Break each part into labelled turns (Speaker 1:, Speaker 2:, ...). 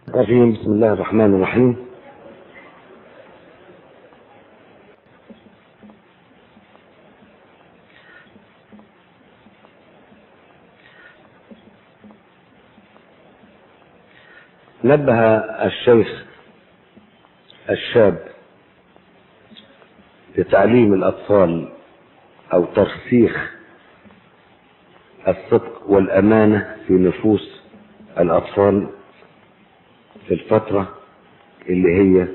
Speaker 1: الرجيم بسم الله الرحمن الرحيم نبه الشيخ الشاب لتعليم الأطفال أو ترسيخ الصدق والأمانة في نفوس الأطفال في الفترة اللي هي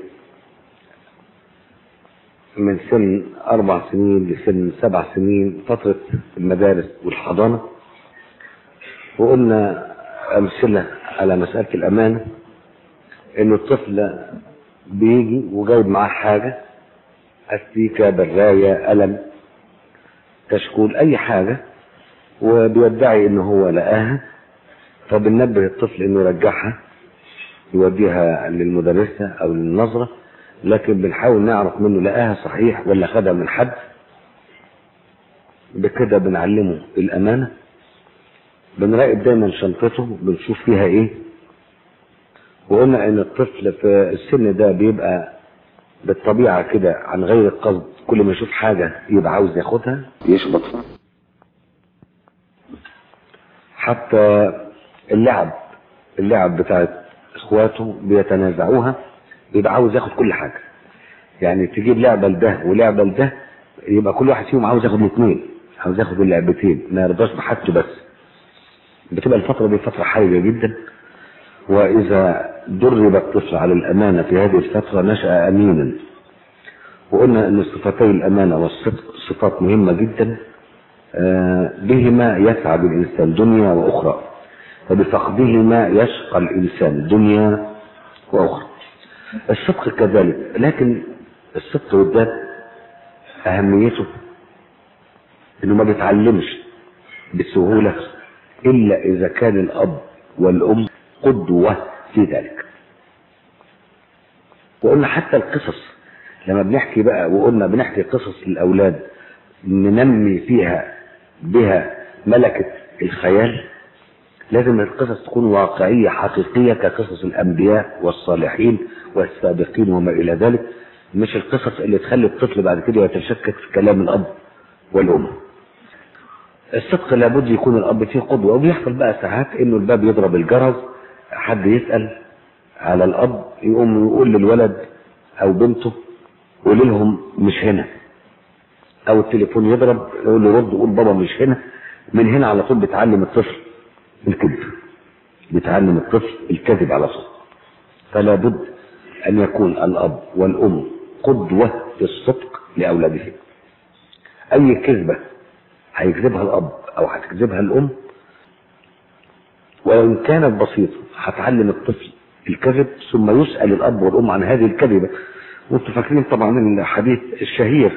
Speaker 1: من سن أربع سنين لسن سبع سنين فترة المدارس والحضانة وقلنا أمثلة على مسألة الأمانة إنه الطفل بيجي وجايب معاه حاجة أستيكة براية قلم كشكول أي حاجة وبيدعي إن هو لقاها فبننبه الطفل إنه يرجعها يوديها للمدرسة أو للنظرة لكن بنحاول نعرف منه لقاها صحيح ولا خدها من حد بكده بنعلمه الأمانة بنراقب دايما شنطته بنشوف فيها ايه وقلنا ان الطفل في السن ده بيبقى بالطبيعة كده عن غير القصد كل ما يشوف حاجة يبقى عاوز ياخدها يشبط حتى اللعب اللعب بتاعت اخواته بيتنازعوها يبقى عاوز ياخد كل حاجة يعني تجيب لعبة لده ولعبة لده يبقى كل واحد فيهم عاوز ياخد الاثنين عاوز ياخد اللعبتين ما يرضاش بحاجته بس بتبقى الفترة دي فترة حرجة جدا وإذا درب الطفل على الأمانة في هذه الفترة نشأ أمينا وقلنا أن صفتي الأمانة والصدق صفات مهمة جدا بهما يسعد الإنسان دنيا وأخرى وبفقدهما يشقى الإنسان دنيا وأخرى الصدق كذلك لكن الصدق والذات أهميته إنه ما بيتعلمش بسهولة إلا إذا كان الأب والأم قدوة في ذلك وقلنا حتى القصص لما بنحكي بقى وقلنا بنحكي قصص للأولاد ننمي فيها بها ملكة الخيال لازم القصص تكون واقعية حقيقية كقصص الأنبياء والصالحين والسابقين وما إلى ذلك مش القصص اللي تخلي الطفل بعد كده يتشكك في كلام الأب والأم الصدق لابد يكون الاب فيه قدوه وبيحصل بقى ساعات انه الباب يضرب الجرس حد يسال على الاب يقوم يقول للولد او بنته قول لهم مش هنا او التليفون يضرب يقول له رد قول بابا مش هنا من هنا على طول بتعلم الطفل الكذب بتعلم الطفل الكذب على طول فلا بد ان يكون الاب والام قدوه في الصدق لاولادهم اي كذبه هيكذبها الاب او هتكذبها الام وان كانت بسيطه هتعلم الطفل الكذب ثم يسال الاب والام عن هذه الكذبه وانتم فاكرين طبعا الحديث الشهير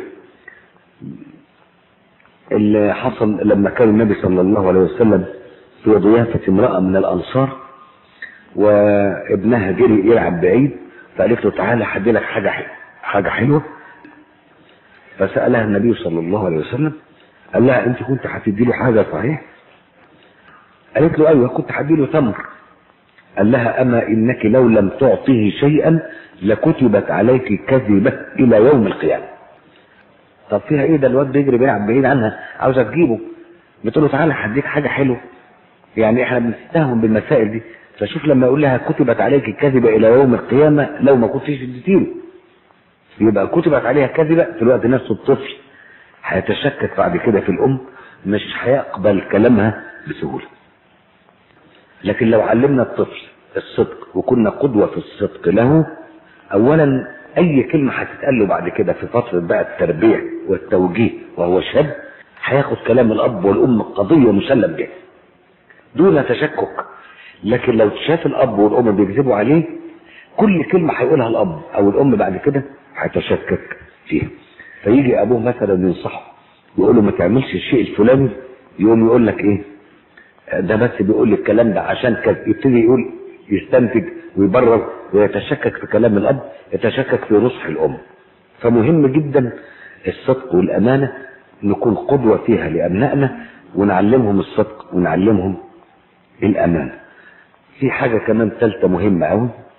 Speaker 1: اللي حصل لما كان النبي صلى الله عليه وسلم في ضيافه امراه من الانصار وابنها جري يلعب بعيد فقالت له تعالى هدي لك حاجه حاجه حلوه فسالها النبي صلى الله عليه وسلم قال لها انت كنت هتدي له حاجه صحيح قالت له ايوه كنت هدي له تمر قال لها اما انك لو لم تعطيه شيئا لكتبت عليك كذبه الى يوم القيامه طب فيها ايه ده الواد بيجري بيلعب بعيد عنها عاوزه تجيبه بتقول له تعالى هديك حاجه حلوه يعني احنا بنستهون بالمسائل دي فشوف لما يقول لها كتبت عليك كذبه الى يوم القيامه لو ما كنتش اديتيله يبقى كتبت عليها كذبه في الوقت نفسه الطفل هيتشكك بعد كده في الام مش هيقبل كلامها بسهوله لكن لو علمنا الطفل الصدق وكنا قدوه في الصدق له اولا اي كلمه هتتقال له بعد كده في فتره بقى التربيه والتوجيه وهو شاب هياخد كلام الاب والام قضيه مسلم بها دون تشكك لكن لو شاف الاب والام بيكذبوا عليه كل كلمه هيقولها الاب او الام بعد كده هيتشكك فيها فيجي ابوه مثلا ينصحه يقول له ما تعملش الشيء الفلاني يقوم يقول لك ايه ده بس بيقول لي الكلام ده عشان كذا يبتدي يقول يستنتج ويبرر ويتشكك في كلام الاب يتشكك في نصح الام فمهم جدا الصدق والامانه نكون قدوه فيها لابنائنا ونعلمهم الصدق ونعلمهم الامانه في حاجه كمان ثالثه مهمه قوي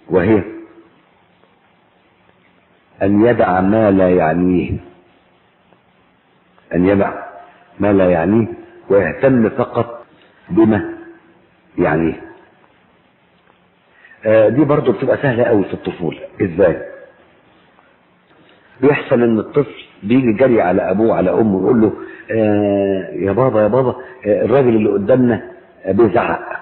Speaker 1: وهي أن يدع ما لا يعنيه أن يدع ما لا يعنيه ويهتم فقط بما يعنيه آه دي برضو بتبقى سهلة قوي في الطفولة ازاي بيحصل ان الطفل بيجي جري على ابوه على امه ويقول له آه يا بابا يا بابا آه الراجل اللي قدامنا بيزعق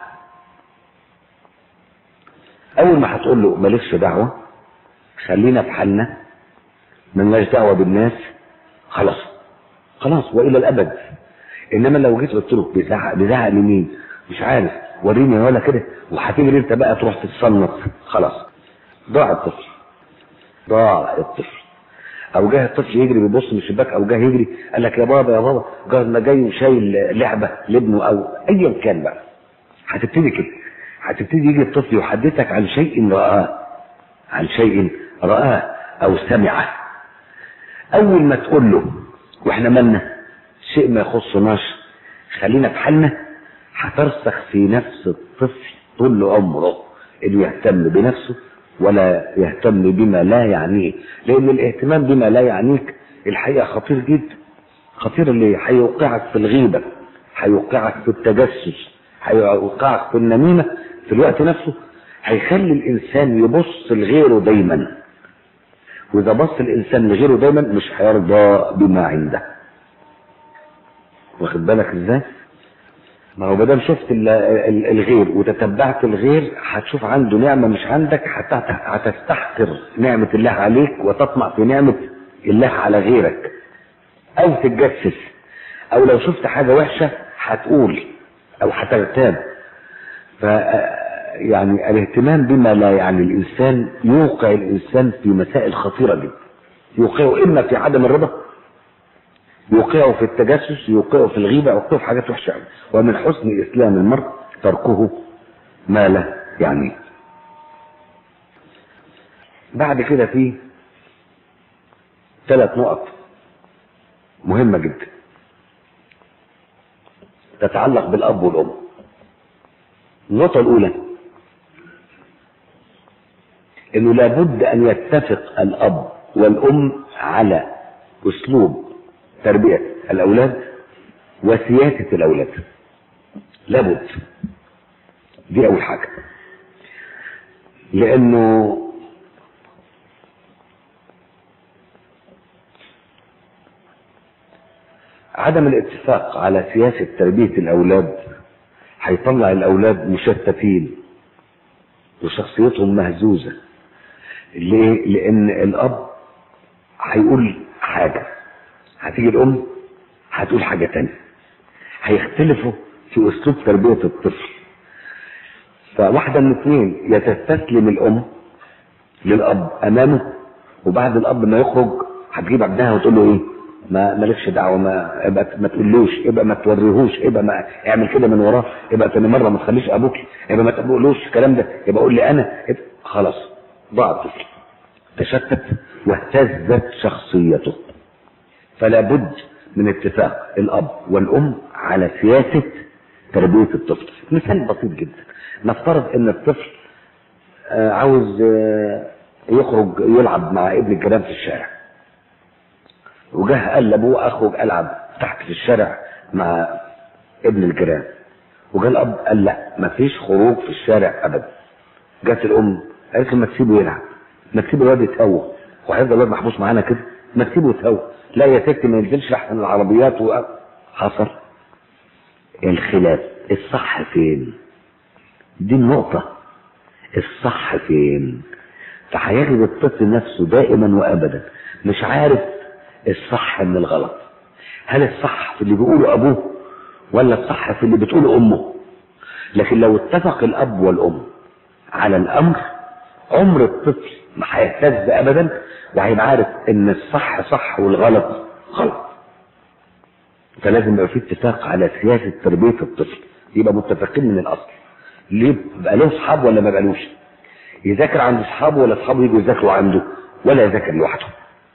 Speaker 1: اول ما هتقول له مالكش دعوه خلينا في حالنا ملناش دعوه بالناس خلاص خلاص والى الابد انما لو جيت قلت له بيزعق بيزعق لمين مش عارف وريني ولا كده وهتجري انت بقى تروح تتصنف خلاص ضاع الطفل ضاع الطفل او جه الطفل يجري بيبص من الشباك او جه يجري قال لك يا بابا يا بابا جارنا جاي وشايل لعبه لابنه او ايا كان بقى هتبتدي كده هتبتدي يجي الطفل يحدثك عن شيء رآه عن شيء رآه او سمعه اول ما تقول له واحنا مالنا شيء ما يخصناش خلينا في حالنا هترسخ في نفس الطفل طول عمره انه يهتم بنفسه ولا يهتم بما لا يعنيه لان الاهتمام بما لا يعنيك الحقيقه خطير جدا خطير اللي هيوقعك في الغيبه هيوقعك في التجسس هيوقعك في النميمه في الوقت نفسه هيخلي الانسان يبص لغيره دايما واذا بص الانسان لغيره دايما مش هيرضى بما عنده واخد بالك ازاي ما هو بدل شفت الغير وتتبعت الغير هتشوف عنده نعمة مش عندك هتستحقر نعمة الله عليك وتطمع في نعمة الله على غيرك او تتجسس او لو شفت حاجة وحشة هتقول او هتغتاب ف يعني الاهتمام بما لا يعني الانسان يوقع الانسان في مسائل خطيرة جدا يوقعه اما في عدم الرضا يوقعه في التجسس يوقعه في الغيبة يوقعه في حاجات وحشة ومن حسن إسلام المرء تركه ما لا يعني بعد كده في ثلاث نقط مهمة جدا تتعلق بالأب والأم النقطة الأولى إنه لابد أن يتفق الأب والأم على أسلوب تربية الأولاد وسياسة الأولاد لابد دي أول حاجة لأنه عدم الاتفاق على سياسة تربية الأولاد هيطلع الأولاد مشتتين وشخصيتهم مهزوزة ليه؟ لأن الأب هيقول حاجة هتيجي الام هتقول حاجة تانية هيختلفوا في اسلوب تربية الطفل فواحدة من اثنين يتستسلم الام للاب امامه وبعد الاب ما يخرج هتجيب ابنها وتقول له ايه ما مالكش دعوه ما ابقى ما تقولوش ابقى ما توريهوش ابقى ما اعمل كده من وراه ابقى تاني مره ما تخليش ابوك ابقى ما تقولوش الكلام ده يبقى قول لي انا خلاص ضاع الطفل تشتت واهتزت شخصيته فلا بد من اتفاق الاب والام على سياسه تربيه الطفل مثال بسيط جدا نفترض ان الطفل عاوز يخرج يلعب مع ابن الجيران في الشارع وجه قال لابوه اخرج العب تحت في الشارع مع ابن الجيران وجاء الاب قال لا مفيش خروج في الشارع ابدا جت الام قالت له ما تسيبه يلعب ما تسيبه الواد يتهوى وهيفضل الواد محبوس معانا كده ما تسيبه يتهوى لا يا ست ما ينزلش احسن العربيات و... حصل الخلاف الصح فين دي النقطة الصح فين فهيجد الطفل نفسه دائما وابدا مش عارف الصح من الغلط هل الصح في اللي بيقوله ابوه ولا الصح في اللي بتقوله امه لكن لو اتفق الاب والام على الامر عمر الطفل ما هيهتز ابدا وهيبقى عارف ان الصح صح والغلط غلط فلازم يبقى في اتفاق على سياسه تربيه الطفل يبقى متفقين من الاصل ليه بقى له اصحاب ولا ما بقالوش يذاكر عند اصحابه ولا اصحابه يجوا يذاكروا عنده ولا يذاكر لوحده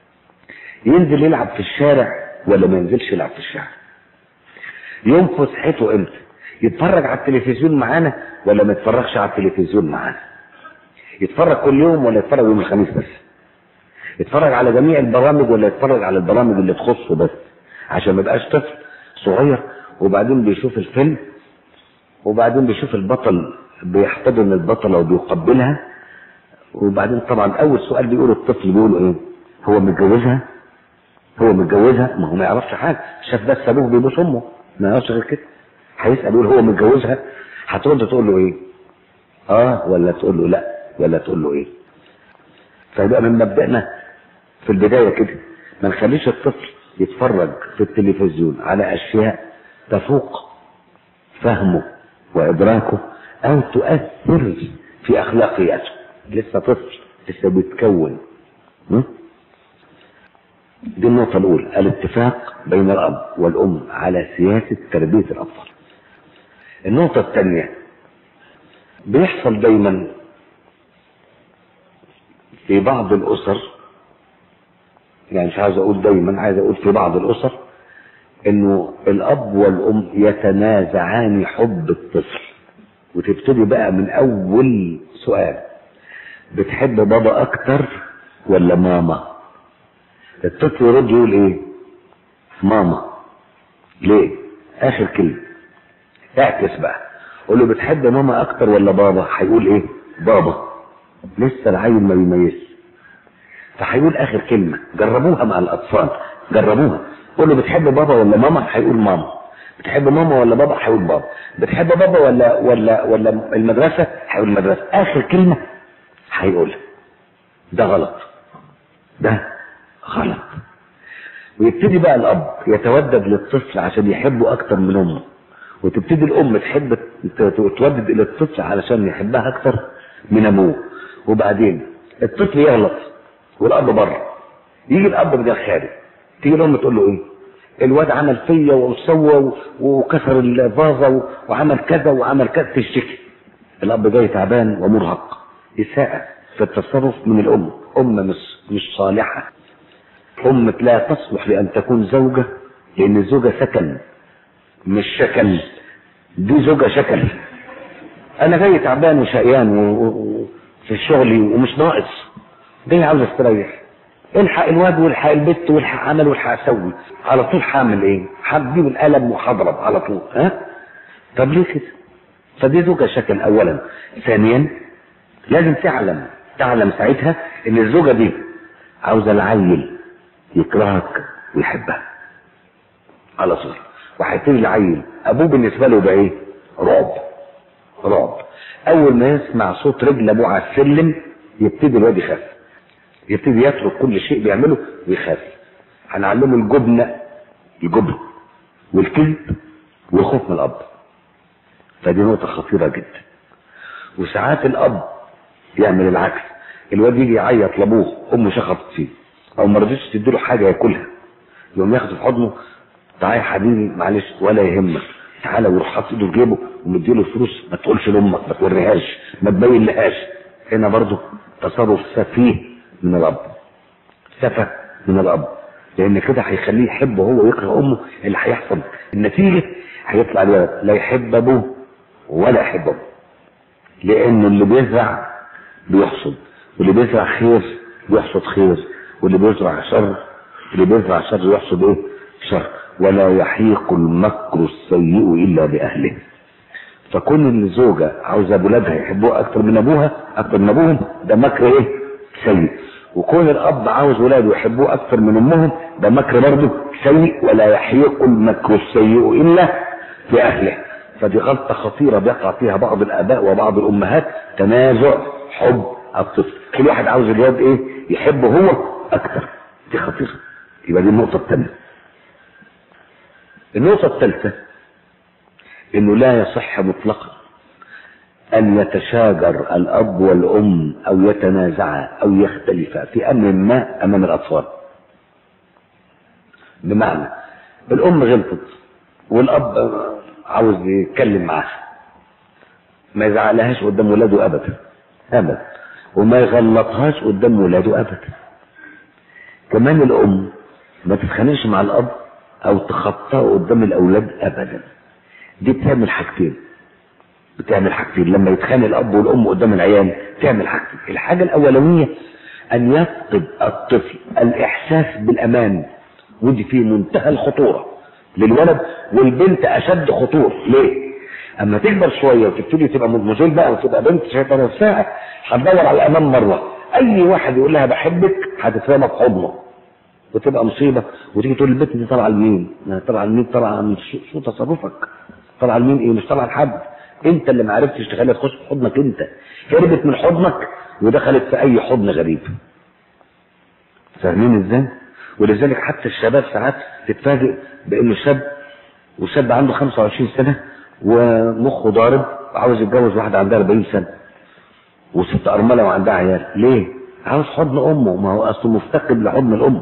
Speaker 1: ينزل يلعب في الشارع ولا ما ينزلش يلعب في الشارع يوم فسحته امتى يتفرج على التلفزيون معانا ولا ما يتفرجش على التلفزيون معانا يتفرج كل يوم ولا يتفرج يوم الخميس بس يتفرج على جميع البرامج ولا يتفرج على البرامج اللي تخصه بس عشان ما يبقاش طفل صغير وبعدين بيشوف الفيلم وبعدين بيشوف البطل بيحتضن البطلة وبيقبلها وبعدين طبعا اول سؤال بيقوله الطفل بيقول ايه هو متجوزها هو متجوزها ما هو ما يعرفش حاجه شاف بس ابوه بيبوس امه ما يعرفش غير كده هيسال يقول هو متجوزها هترد تقول له ايه اه ولا تقول له لا ولا تقول له ايه فيبقى من مبدأنا في البداية كده ما نخليش الطفل يتفرج في التلفزيون على أشياء تفوق فهمه وإدراكه أو تؤثر في أخلاقياته لسه طفل لسه بيتكون م? دي النقطة الأولى الاتفاق بين الأب والأم على سياسة تربية الأطفال النقطة الثانية بيحصل دايما في بعض الأسر يعني مش عايز أقول دايما عايز أقول في بعض الأسر إنه الأب والأم يتنازعان حب الطفل وتبتدي بقى من أول سؤال بتحب بابا أكتر ولا ماما؟ الطفل يرد يقول إيه؟ ماما ليه؟ آخر كلمة اعكس بقى قول له بتحب ماما أكتر ولا بابا؟ هيقول إيه؟ بابا لسه العيل ما بيميزش فهيقول اخر كلمه جربوها مع الاطفال جربوها قول له بتحب بابا ولا ماما هيقول ماما بتحب ماما ولا بابا هيقول بابا بتحب بابا ولا ولا ولا المدرسه هيقول المدرسه اخر كلمه هيقولها ده غلط ده غلط ويبتدي بقى الاب يتودد للطفل عشان يحبه اكتر من امه وتبتدي الام تحب تودد الى الطفل علشان يحبها اكتر من ابوه وبعدين الطفل يغلط والاب بره يجي الاب من الخارج تيجي الام تقول له ايه الواد عمل فيا وسوى وكسر الفازه وعمل كذا وعمل كذا تشتكي الاب جاي تعبان ومرهق اساءة في التصرف من الام ام مش مش صالحه ام لا تصلح لان تكون زوجه لان الزوجه سكن مش شكل دي زوجه شكل انا جاي تعبان وشقيان و... و... في شغلي ومش ناقص جاي عاوز استريح الحق الواد والحق البت والحق عمل والحق اسوي على طول هعمل ايه؟ هجيب القلم وهضرب على طول ها؟ طب ليه كده؟ فدي زوجة شكل اولا ثانيا لازم تعلم تعلم ساعتها ان الزوجة دي عاوزة العيل يكرهك ويحبها على طول وهيبتدي العيل ابوه بالنسبة له ده ايه؟ رعب رعب اول ما يسمع صوت رجل ابوه على السلم يبتدي الواد يخاف يبتدي يترك كل شيء بيعمله ويخاف هنعلمه الجبن الجبن والكذب والخوف من الاب فدي نقطة خطيرة جدا وساعات الاب يعمل العكس الواد يجي يعيط لابوه امه شخطت فيه او ما رضيتش تديله حاجة ياكلها يقوم ياخده في حضنه تعالى يا حبيبي معلش ولا يهمك تعالى ويروح حاطط ايده في جيبه ومديله فلوس ما تقولش لامك ما توريهاش ما تبين لهاش هنا برضه تصرف سفيه من الاب سفه من الاب لان كده هيخليه يحب هو ويكره امه اللي هيحصل النتيجه هيطلع الولد لا يحب ابوه ولا يحب امه لان اللي بيزرع بيحصد واللي بيزرع خير بيحصد خير واللي بيزرع شر اللي بيزرع شر يحصد ايه شر ولا يحيق المكر السيء الا باهله فكون الزوجه عاوزه اولادها يحبوها اكتر من ابوها اكتر من ابوهم ده مكر ايه سيء وكون الاب عاوز ولاده يحبوه اكتر من امهم ده مكر برضه سيء ولا يحيق المكر السيء الا في اهله فدي غلطه خطيره بيقع فيها بعض الاباء وبعض الامهات تنازع حب الطفل كل واحد عاوز الواد ايه يحبه هو اكتر دي خطيره يبقى دي النقطه الثانيه النقطه الثالثه انه لا يصح مطلقا أن يتشاجر الأب والأم أو يتنازعا أو يختلفا في أمر ما أمام الأطفال. بمعنى الأم غلطت والأب عاوز يتكلم معاها. ما يزعلهاش قدام ولاده أبدا. أبدا. وما يغلطهاش قدام ولاده أبدا. كمان الأم ما تتخانقش مع الأب أو تخطاه قدام الأولاد أبدا. دي بتعمل حاجتين. بتعمل حاجتين لما يتخانق الاب والام قدام العيال تعمل حاجتين الحاجه الاولانيه ان يفقد الطفل الاحساس بالامان ودي في منتهى الخطوره للولد والبنت اشد خطوره ليه اما تكبر شويه وتبتدي تبقى مدموزيل بقى وتبقى بنت شايفه نفسها هتدور على الامان مره اي واحد يقول لها بحبك هتترمى في حضنه وتبقى مصيبه وتيجي تقول البنت دي طالعه لمين؟ طالعه لمين؟ طالعه من شو, شو تصرفك؟ طالعه لمين ايه؟ مش طالعه لحد انت اللي ما عرفتش تخليها تخش في حضنك انت هربت من حضنك ودخلت في اي حضن غريب فاهمين ازاي؟ ولذلك حتى الشباب ساعات تتفاجئ بانه شاب وشاب عنده 25 سنه ومخه ضارب وعاوز يتجوز واحده عندها 40 سنه وست ارمله وعندها عيال ليه؟ عاوز حضن امه ما هو اصله مفتقد لحضن الام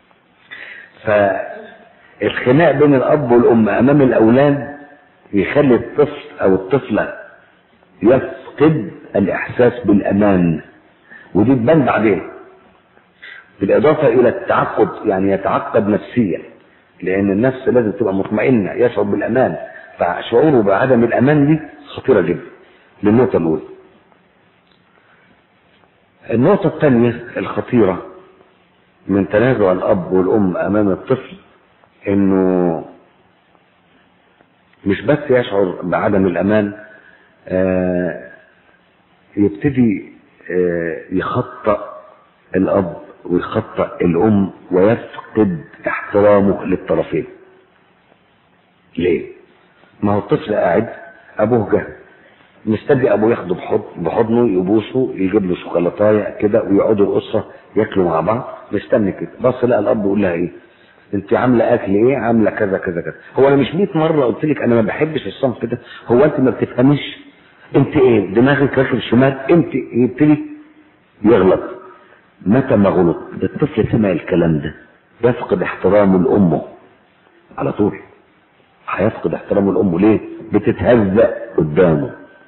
Speaker 1: فالخناق بين الاب والام امام الاولاد يخلي الطفل او الطفله يفقد الاحساس بالامان ودي تبان بعدين بالاضافه الى التعقد يعني يتعقد نفسيا لان النفس لازم تبقى مطمئنه يشعر بالامان فشعوره بعدم الامان دي خطيره جدا للنقطه الاولى النقطه الثانيه الخطيره من تنازع الاب والام امام الطفل انه مش بس يشعر بعدم الامان آه يبتدي آه يخطأ الاب ويخطأ الام ويفقد احترامه للطرفين ليه ما هو الطفل قاعد ابوه جه مستني ابوه ياخده بحضن بحضنه يبوسه يجيب له شوكولاتايه كده ويقعدوا الاسره ياكلوا مع بعض مستني كده بص لقى الاب يقول لها ايه انت عامله اكل ايه عامله كذا كذا كذا هو انا مش 100 مره قلت لك انا ما بحبش الصنف ده هو انت ما بتفهميش انت ايه دماغك راكب شمال انت يبتدي يغلط متى ما غلط الطفل سمع الكلام ده يفقد احترامه لامه على طول هيفقد احترامه لامه ليه بتتهزق قدامه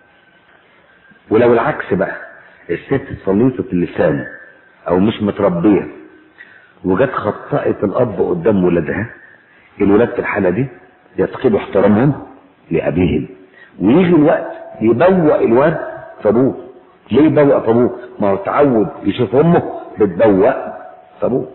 Speaker 1: ولو العكس بقى الست صليطة اللسان او مش متربية وجت خطأت الاب قدام ولادها الولاد في الحالة دي يفقدوا احترامهم لابيهم ويجي الوقت يبوق الواد في ابوه ليه يبوق في ابوه ما هو اتعود يشوف امه بتبوق في ابوه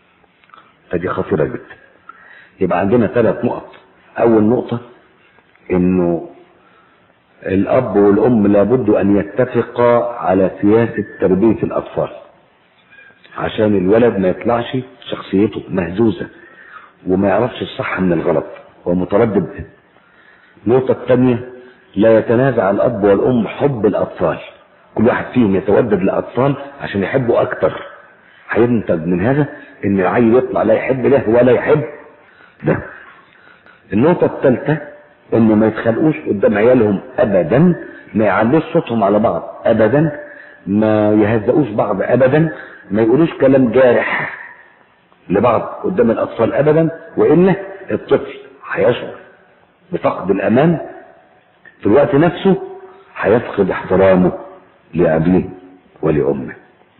Speaker 1: فدي خطيرة جدا يبقى عندنا ثلاث نقط اول نقطة انه الاب والام لابد ان يتفقا على سياسة تربية الاطفال عشان الولد ما يطلعش شخصيته مهزوزة وما يعرفش الصح من الغلط هو متردد النقطة الثانية لا يتنازع الاب والام حب الاطفال كل واحد فيهم يتودد لاطفال عشان يحبوا اكتر هينتج من هذا ان العيل يطلع لا يحب ده ولا يحب ده النقطة الثالثة انه ما يتخانقوش قدام عيالهم ابدا ما يعلوش صوتهم على بعض ابدا ما يهزقوش بعض ابدا ما يقولوش كلام جارح لبعض قدام الاطفال ابدا والا الطفل هيشعر بفقد الامان في الوقت نفسه هيفقد احترامه لابيه ولامه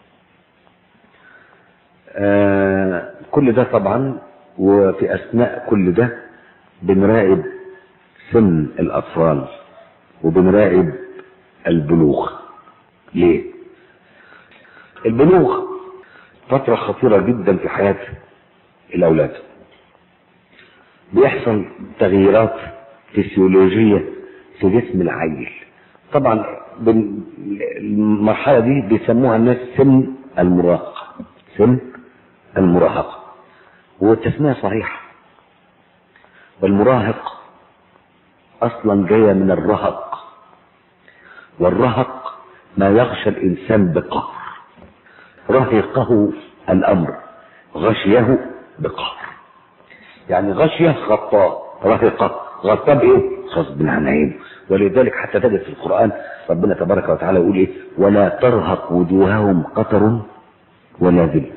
Speaker 1: آه كل ده طبعا وفي اثناء كل ده بنراقب سن الاطفال وبنراقب البلوغ ليه البلوغ فترة خطيرة جدا في حياة الأولاد بيحصل تغييرات فسيولوجية في جسم العيل طبعا المرحلة دي بيسموها الناس سن المراهقة سن المراهقة والتسمية صحيحة والمراهق اصلا جاية من الرهق والرهق ما يغشى الانسان بقهر رهقه الامر غشيه بقهر يعني غشيه غطاه رهقه غطاه بايه غصب عن عينه ولذلك حتى تجد في القران ربنا تبارك وتعالى يقول ايه ولا ترهق وجوههم قتر ولا ذل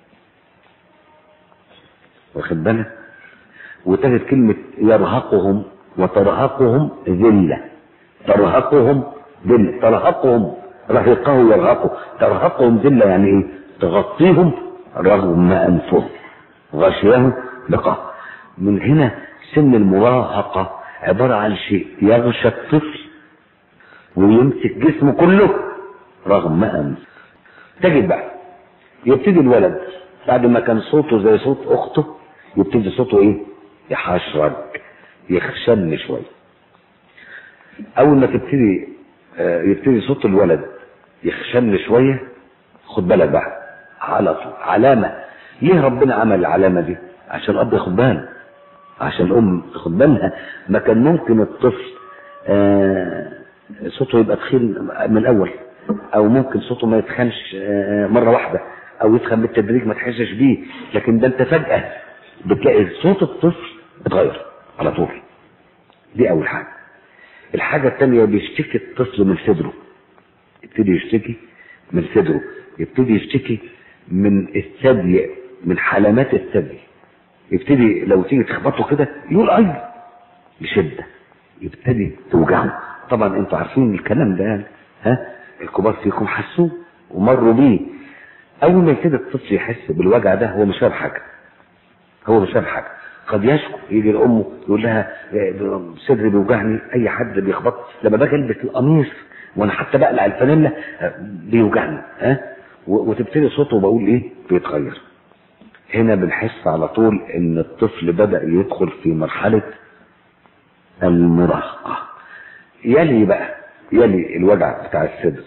Speaker 1: واخد بالك وتجد كلمة يرهقهم وترهقهم ذلة ترهقهم ذلة ترهقهم رهقه يرهقه ترهقهم ذلة يعني ايه تغطيهم رغم أنفهم غشيهم بقى من هنا سن المراهقة عبارة عن شيء يغشى الطفل ويمسك جسمه كله رغم أنف تجد بقى يبتدي الولد بعد ما كان صوته زي صوت أخته يبتدي صوته إيه يحشرج يخشن شوية أول ما تبتدي آه، يبتدي صوت الولد يخشن شوية خد بالك بقى على طول علامة ليه ربنا عمل العلامة دي عشان الأب ياخد باله عشان الأم تاخد بالها ما كان ممكن الطفل آه، صوته يبقى تخين من الأول أو ممكن صوته ما يتخنش آه، مرة واحدة أو يتخن بالتدريج ما تحسش بيه لكن ده أنت فجأة بتلاقي صوت الطفل اتغير على طول دي أول حاجة الحاجة الثانية بيشتكي الطفل من صدره يبتدي يشتكي من صدره يبتدي يشتكي من الثدي من حلمات الثدي يبتدي لو تيجي تخبطه كده يقول اي بشده يبتدي توجعه طبعا انتوا عارفين الكلام ده يعني ها الكبار فيكم حسوه ومروا بيه اول ما يبتدي الطفل يحس بالوجع ده هو مش فاهم حاجه هو مش فاهم حاجه قد يشكو يجي لامه يقول لها إيه، صدري بيوجعني اي حد بيخبط لما باجي البس القميص وانا حتى بقلع الفانيلا آه، بيوجعني ها و- وتبتدي صوته بقول ايه بيتغير هنا بنحس على طول ان الطفل بدا يدخل في مرحله المراهقه يلي بقى يلي الوجع بتاع الصدر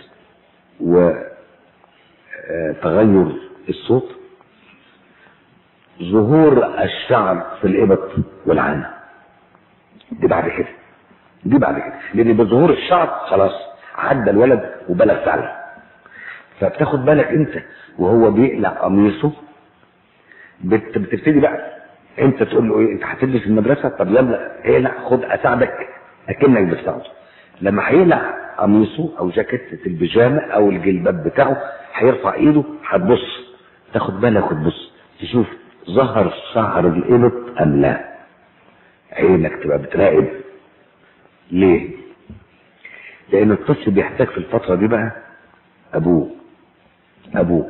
Speaker 1: وتغير الصوت ظهور الشعر في الإبط والعانة دي بعد كده دي بعد كده لأن بظهور الشعر خلاص عدى الولد وبلغ فعلا فبتاخد بالك انت وهو بيقلع قميصه بت- بتبتدي بقى انت تقول له ايه انت هتلبس المدرسه طب يلا اقلع خد اساعدك اكنك بتساعده لما هيقلع قميصه او جاكيتة البيجامه او الجلباب بتاعه هيرفع ايده هتبص تاخد بالك وتبص تشوف ظهر شعر الإبط ام لا عينك تبقى بتراقب ليه لان الطفل بيحتاج في الفتره دي بقى ابوه ابوه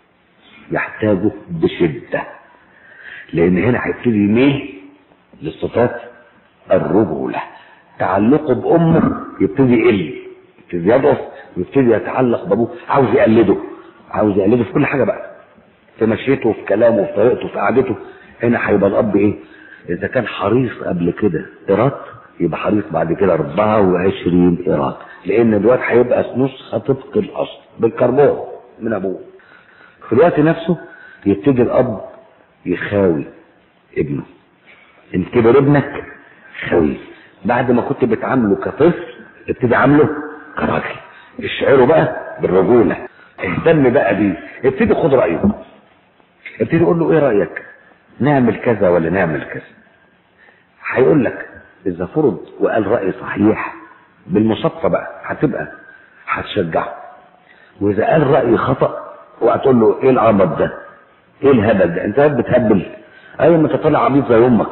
Speaker 1: يحتاجه بشده لان هنا هيبتدي يميل للصفات الرجوله تعلقه بامه يبتدي يقل يبتدي يضعف ويبتدي يتعلق بابوه عاوز يقلده عاوز يقلده في كل حاجه بقى في مشيته في كلامه في طريقته في قعدته هنا هيبقى الاب ايه اذا كان حريص قبل كده ايراد يبقى حريص بعد كده 24 ايراد لان الواد هيبقى نسخه طبق الاصل بالكربون من ابوه في الوقت نفسه يبتدي الاب يخاوي ابنه ان كبر ابنك خوي بعد ما كنت بتعامله كطفل ابتدي عامله كراجل اشعره بقى بالرجوله اهتم بقى بيه ابتدي خد رايه ابتدي قول له ايه رايك نعمل كذا ولا نعمل كذا هيقول لك اذا فرض وقال راي صحيح بالمصفى بقى هتبقى هتشجعه واذا قال راي خطا وهتقول له ايه العبط ده ايه الهبل ده انت بتهبل ايوه ما انت طالع عبيط زي امك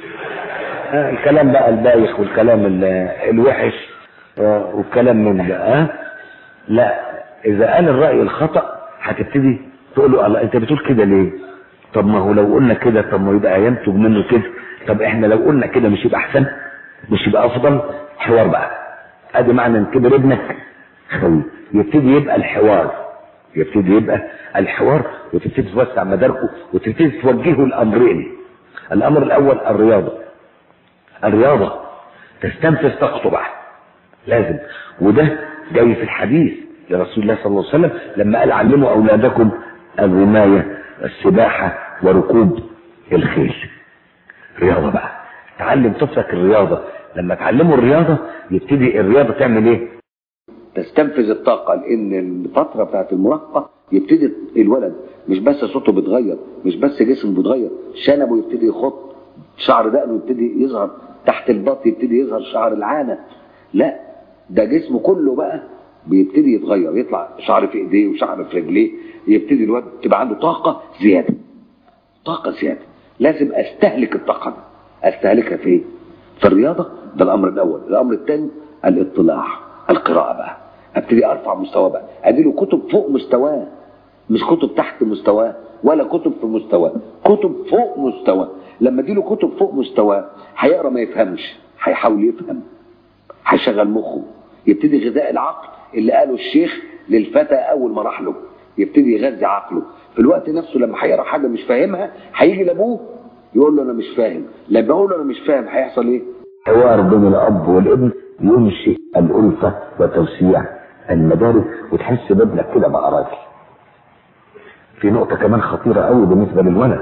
Speaker 1: آه الكلام بقى البايخ والكلام ال- الوحش آه والكلام من ده آه لا اذا قال الراي الخطا هتبتدي تقول له الله انت بتقول كده ليه طب ما هو لو قلنا كده طب ما يبقى ينتج منه كده طب احنا لو قلنا كده مش يبقى احسن مش يبقى افضل حوار بقى ادي معنى ان كبر ابنك خوي يبتدي يبقى الحوار يبتدي يبقى الحوار وتبتدي توسع مداركه وتبتدي توجهه الامرين الامر الاول الرياضه الرياضه تستنفذ طاقته بقى لازم وده جاي في الحديث لرسول الله صلى الله عليه وسلم لما قال علموا اولادكم الرمايه السباحه وركوب الخيل رياضه بقى تعلم طفلك الرياضه لما تعلمه الرياضه يبتدي الرياضه تعمل ايه
Speaker 2: تستنفذ الطاقة لأن الفترة بتاعت المراهقة يبتدي الولد مش بس صوته بيتغير مش بس جسمه بيتغير شنبه يبتدي يخط شعر دقنه يبتدي يظهر تحت البط يبتدي يظهر شعر العانة لا ده جسمه كله بقى بيبتدي يتغير يطلع شعر في ايديه وشعر في رجليه يبتدي الولد تبقى عنده طاقة زيادة طاقة زيادة لازم استهلك الطاقة دي استهلكها في ايه؟ في الرياضة ده الامر الاول الامر الثاني الاطلاع القراءة بقى ابتدي ارفع مستواه بقى اديله كتب فوق مستواه مش كتب تحت مستواه ولا كتب في مستواه كتب فوق مستواه لما اديله كتب فوق مستواه هيقرا ما يفهمش هيحاول يفهم هيشغل مخه يبتدي غذاء العقل اللي قاله الشيخ للفتى اول ما راح له يبتدي يغذي عقله في الوقت نفسه لما هيقرا حاجه مش فاهمها هيجي لابوه يقول له انا مش فاهم لما يقول له انا مش فاهم هيحصل ايه
Speaker 1: حوار بين الاب والابن ينشئ الالفه وتوسيع المدارك وتحس بابنك كده بقى راجل في نقطه كمان خطيره قوي بالنسبه للولد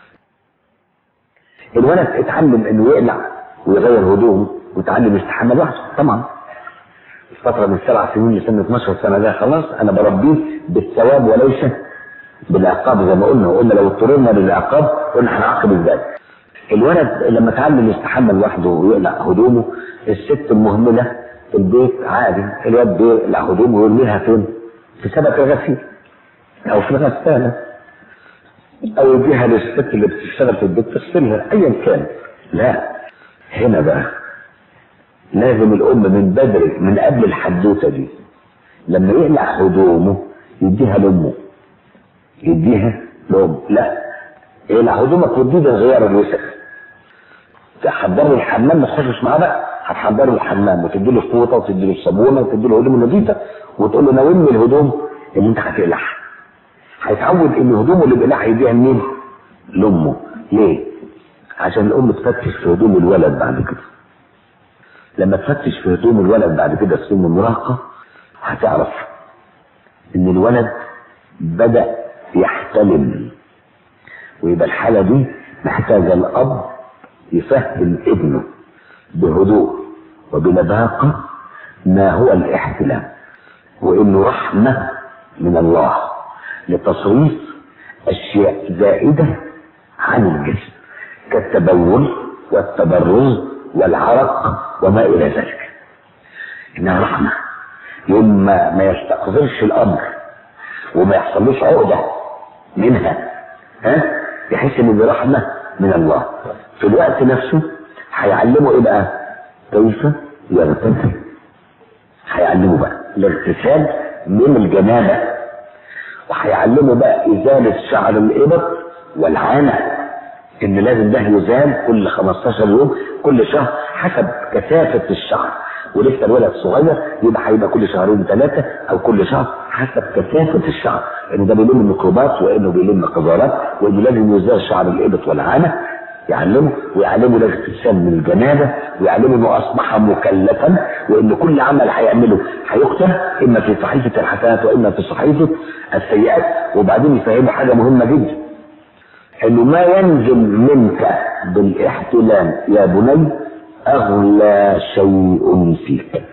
Speaker 1: الولد اتعلم انه يقلع ويغير هدومه ويتعلم يستحمى لوحده طبعا الفتره من سبع سنين لسن 12 سنه ده خلاص انا بربيه بالثواب وليس بالعقاب زي ما قلنا وقلنا لو اضطررنا للعقاب قلنا هنعاقب ازاي الولد لما اتعلم يستحمى لوحده ويقلع هدومه الست المهمله في البيت عادي الواد بيقلع هدومه ويرميها فين؟ في سبت الغسيل او في الغساله او يديها للست اللي بتشتغل في البيت تغسلها ايا كان لا هنا بقى لازم الام من بدري من قبل الحدوته دي لما يقلع هدومه يديها لامه يديها لامه لا يقلع هدومك وتديه الغيار الوسخ تحضره الحمام ما تخشش معاه بقى هتحضره الحمام وتدي له فوطه وتدي له الصابونه وتدي له هدوم نظيفه وتقول له ناولني الهدوم اللي انت هتقلعها هيتعود ان هدومه اللي بيقلعها يديها لمين؟ لامه ليه؟ عشان الام تفتش في هدوم الولد بعد كده لما تفتش في هدوم الولد بعد كده في سن المراهقه هتعرف ان الولد بدا يحتلم ويبقى الحاله دي محتاجه الاب يفهم ابنه بهدوء وبلباقه ما هو الاحتلام وانه رحمه من الله لتصريف اشياء زائده عن الجسم كالتبول والتبرز والعرق وما الى ذلك انها رحمه يوم ما, ما يستقذرش الامر وما يحصلوش عقده منها ها يحس ان دي رحمه من الله في الوقت نفسه هيعلمه ايه بقى كيف يغتسل هيعلمه بقى الاغتسال من الجنابه وهيعلمه بقى ازاله شعر الابط والعانه ان لازم ده يزال كل 15 يوم كل شهر حسب كثافه الشعر ولسه الولد صغير يبقى هيبقى كل شهرين ثلاثه او كل شهر حسب كثافه الشعر لان ده بيلم ميكروبات وانه بيلم قذارات وانه لازم يزال شعر الابط والعانه يعلمه ويعلمه الاغتسال من الجنابه ويعلمه انه اصبح مكلفا وان كل عمل هيعمله هيكتب اما في صحيفه الحسنات واما في صحيفه السيئات وبعدين يفهمه حاجه مهمه جدا انه ما ينزل منك بالاحتلام يا بني اغلى شيء فيك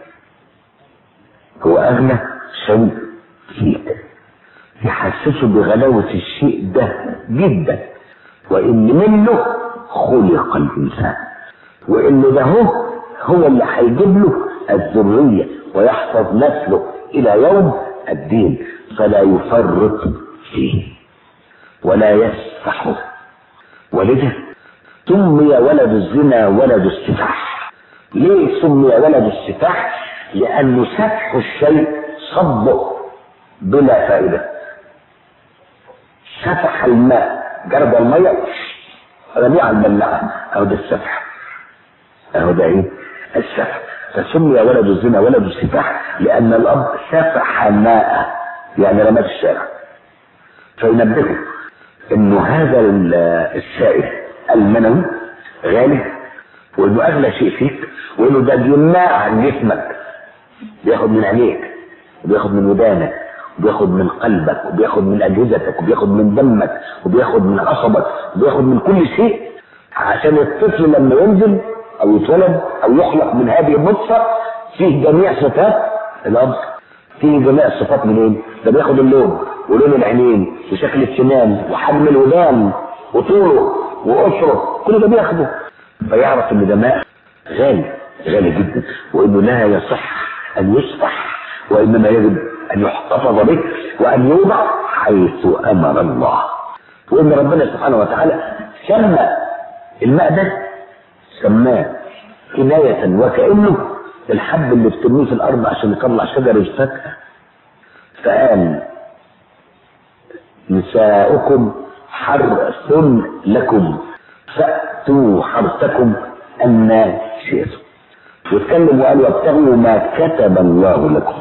Speaker 1: هو اغلى شيء فيك يحسسه بغلاوة الشيء ده جدا وان منه خلق الانسان وان ده هو هو اللي هيجيب له الذرية ويحفظ نسله الى يوم الدين فلا يفرط فيه ولا يسفح ولذا سمي ولد الزنا ولد السفاح ليه سمي ولد السفاح لانه سفح الشيء صبه بلا فائده سفح الماء جرد الميه رميه على البلاعه اهو ده السفح اهو ده ايه السفح فسمي ولد الزنا ولد السفاح لان الاب سفح الماء يعني رماه في الشارع فينبهه انه هذا السائل المنوي غالي وانه اغلى شيء فيك وانه ده بيمنع عن جسمك بياخد من عينيك وبياخد من ودانك وبياخد من قلبك وبياخد من اجهزتك وبياخد من دمك وبياخد من عصبك وبياخد من كل شيء عشان الطفل لما ينزل او يتولد او يخلق من هذه النطفه فيه جميع صفات الاب فيه جميع الصفات منين؟ ده بياخد اللون ولون العينين وشكل السنان وحجم الودان وطوله وقشره كل ده بياخده فيعرف ان ده ماء غالي غالي جدا وانه لا يصح ان يصفح وانما يجب ان يحتفظ به وان يوضع حيث امر الله وان ربنا سبحانه وتعالى سمى الماء ده سماه كناية وكأنه الحب اللي بترميه في الأرض عشان يطلع شجر الفاكهة فقال نساؤكم حرث لكم فأتوا حرثكم أن شئتم واتكلم وقال وابتغوا ما كتب الله لكم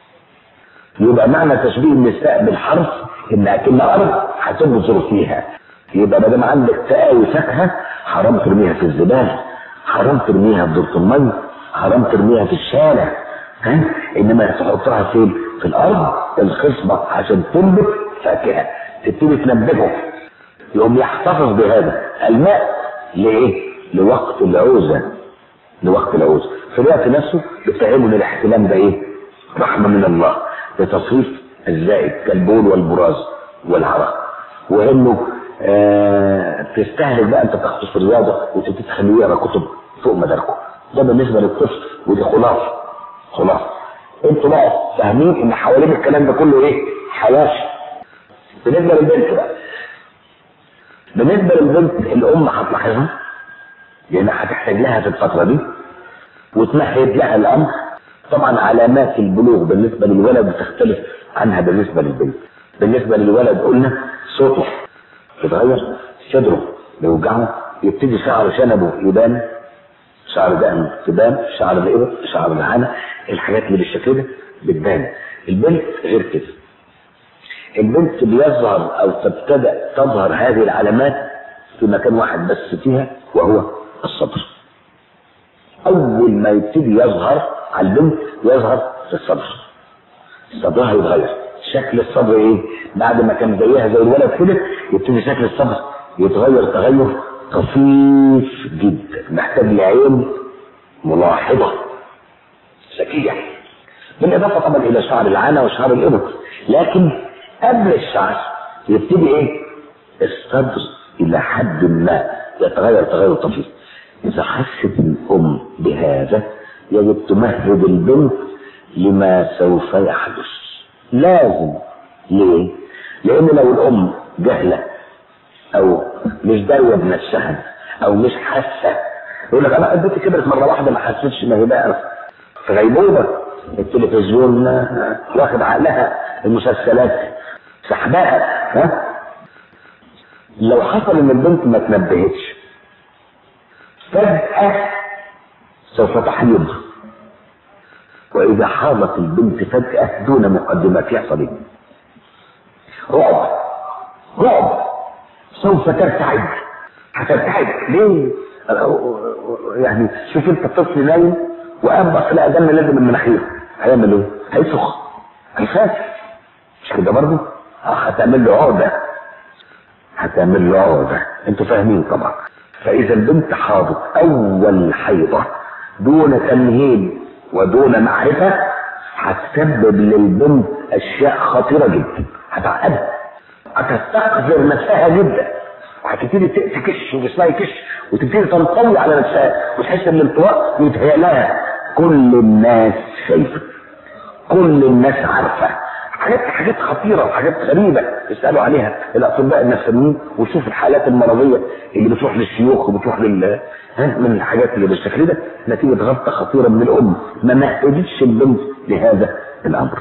Speaker 1: يبقى معنى تشبيه النساء بالحرف ان اكن ارض هتبذر فيها يبقى ما دام عندك تقاوي فاكهه حرام ترميها في الزباله حرام ترميها في دورة المية حرام ترميها في الشارع ها انما تحطها فين في الارض الخصبة عشان تنبت فاكهة تبتدي تنبته يقوم يحتفظ بهذا الماء لايه لوقت العوزة لوقت العوزة في الوقت نفسه بتفهمه ان الاحتلام ده ايه رحمة من الله لتصريف الزائد كالبول والبراز والعرق وانه آه تستهلك بقى انت تخصص في الرياضه وتبتدي تخليه يقرا كتب فوق مداركه ده بالنسبه للطفل ودي خلاصه خلاصه انتوا بقى فاهمين ان حوالين الكلام ده كله ايه حياه بالنسبه للبنت بقى بالنسبه للبنت الام هتلاحظها لان هتحتاج لها في الفتره دي وتمهد لها الامر طبعا علامات البلوغ بالنسبه للولد بتختلف عنها بالنسبه للبنت بالنسبه للولد قلنا صوته يتغير صدره بيوجعه يبتدي شعر شنبه يبان شعر دقن تبان شعر الإبر شعر العانة الحاجات اللي بالشكل ده بتبان البنت غير كده البنت بيظهر او تبتدأ تظهر هذه العلامات في مكان واحد بس فيها وهو الصدر اول ما يبتدي يظهر على البنت يظهر في الصدر صدرها يتغير شكل الصدر ايه بعد ما كان زيها زي الولد كده يبتدي شكل الصدر يتغير تغير طفيف جدا محتاج لعين ملاحظة ذكية بالإضافة طبعا إلى شعر العانة وشعر الإبط لكن قبل الشعر يبتدي إيه الصدر إلى حد ما يتغير تغير طفيف إذا حست الأم بهذا يجب تمهد البنت لما سوف يحدث لازم ليه؟ لأن لو الأم جهلة أو مش داوية بنفسها أو مش حاسة يقول لك أنا البنت كبرت مرة واحدة ما حسيتش ما هي بقى في غيبوبة التلفزيون واخد عقلها المسلسلات سحباها ها لو حصل ان البنت ما تنبهتش فجأة سوف تحيض وإذا حاضت البنت فجأة دون مقدمات يحصل ايه؟ رعب رعب سوف ترتعد هترتعد ليه؟ يعني شوف انت الطفل نايم وقام بص لقى دم لازم من مناخيره هيعمل ايه؟ هيصرخ هيخاف مش كده برضه؟ اه هتعمل له عقده هتعمل له عقده انتوا فاهمين طبعا فاذا البنت حاضت اول حيضه دون تمهيد ودون معرفه هتسبب للبنت اشياء خطيره جدا هتعقدها هتستقذر نفسها جدا وهتبتدي تكش وجسمها يكش وتبتدي تنطوي على نفسها وتحس ان الانطواء يتهيأ لها كل الناس شايفه كل الناس عارفه حاجات حاجات خطيره وحاجات غريبه يسالوا عليها الاطباء النفسانيين ويشوفوا الحالات المرضيه اللي بتروح للشيوخ وبتروح لل ها من الحاجات اللي بالشكل ده نتيجه غلطه خطيره من الام ما مهدتش البنت لهذا الامر.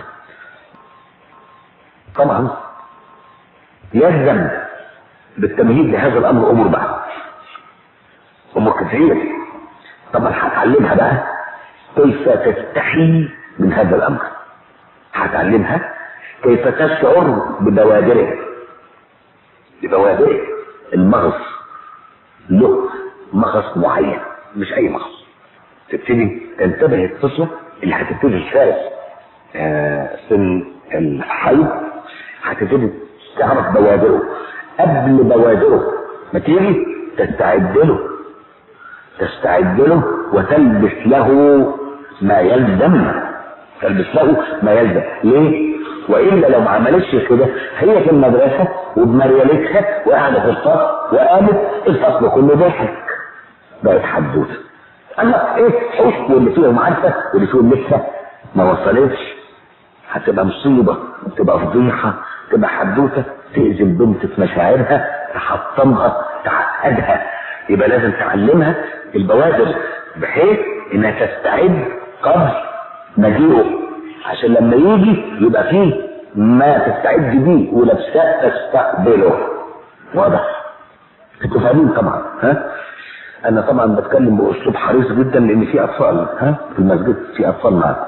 Speaker 1: طبعا يلزم بالتمهيد لهذا الامر امور بقى امور كثير طبعا هتعلمها بقى كيف تستحي من هذا الامر هتعلمها كيف تشعر ببوادره ببوادره المغص له مغص معين مش اي مغص تبتدي تنتبه الطفله اللي هتبتدي تمارس آه سن الحيض هتبتدي تعرف بوادره قبل بوادره ما تيجي تستعد له تستعد له وتلبس له ما يلزم تلبس له ما يلزم ليه؟ والا لو ما عملتش كده هي في المدرسه وبمريالتها وقاعده في الفصل وقامت الفصل كله ضحك بقت حدوته اما ايه حس واللي فيهم عارفه واللي فيهم لسه ما وصلتش هتبقى مصيبه تبقى فضيحه تبقى حدوته تأذي البنت في مشاعرها تحطمها تعقدها يبقى لازم تعلمها البوادر بحيث انها تستعد قبل مجيئه عشان لما يجي يبقى فيه ما تستعد بيه ولبساء تستقبله واضح انتوا فاهمين طبعا ها انا طبعا بتكلم باسلوب حريص جدا لان في اطفال ها في المسجد في اطفال معاك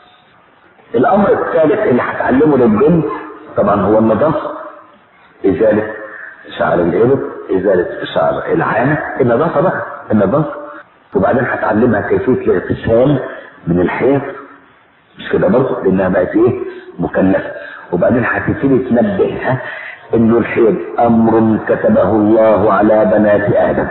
Speaker 1: الامر الثالث اللي هتعلمه للبنت طبعا هو النظافه ازاله شعر الابط ازاله شعر العانه النظافه بقى النظافه وبعدين هتعلمها كيفيه الاغتسال من الحيض مش كده برضه لانها بقت ايه مكلفه وبعدين هتبتدي تنبهها انه الحيض امر كتبه الله على بنات ادم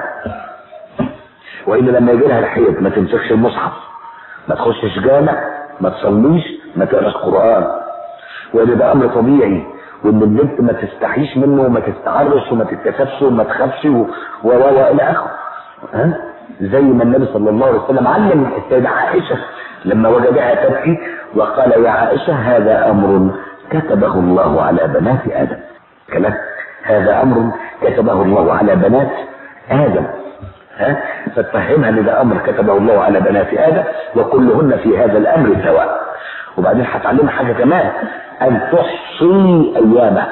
Speaker 1: وان لما يجي لها الحيض ما تمسكش المصحف ما تخشش جامع ما تصليش ما تقراش قران وان ده امر طبيعي وان البنت ما تستحيش منه وما تستعرش وما تتكسفش وما تخافش و و و الى اخره ها زي ما النبي صلى الله عليه وسلم علم السيدة عائشة لما وجدها تبكي وقال يا عائشة هذا أمر كتبه الله على بنات آدم كلام هذا أمر كتبه الله على بنات آدم ها فتفهمها ان ده امر كتبه الله على بنات ادم وكلهن في هذا الامر سواء وبعدين هتعلمها حاجه كمان ان تحصي ايامه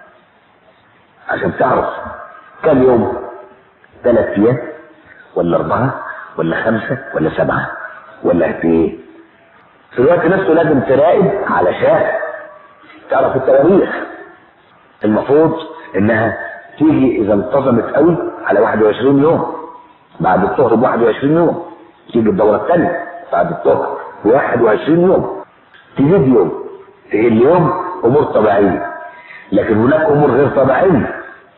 Speaker 1: عشان تعرف كم يوم ثلاث ايام ولا اربعه ولا خمسه ولا سبعه ولا قد ايه في الوقت نفسه لازم تراقب علشان تعرف التواريخ المفروض انها تيجي اذا انتظمت قوي على 21 يوم بعد الظهر ب 21 يوم تيجي الدورة الثانية بعد الظهر ب 21 يوم تزيد يوم تقل يوم امور طبيعية لكن هناك امور غير طبيعية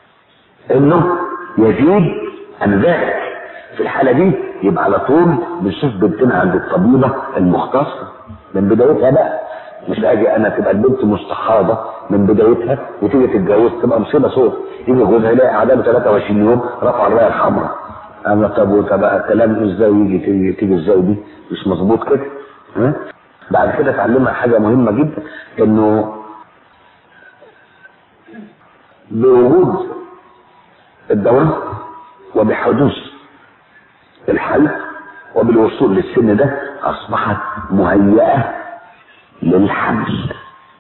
Speaker 1: انه يزيد عن ذلك في الحالة دي يبقى على طول بنشوف بنتنا عند الطبيبة المختصة من بدايتها بقى مش اجي انا تبقى البنت مستحاضة من بدايتها وتيجي تتجوز تبقى مصيبة صوت يجي جوزها يلاقي عدم 23 يوم رفع الراية الحمراء انا طب وتبقى الكلام ازاي يجي تيجي, تيجي ازاي دي مش مظبوط كده ها بعد كده اتعلمها حاجه مهمه جدا انه بوجود الدوره وبحدوث الحل وبالوصول للسن ده اصبحت مهيئه للحمل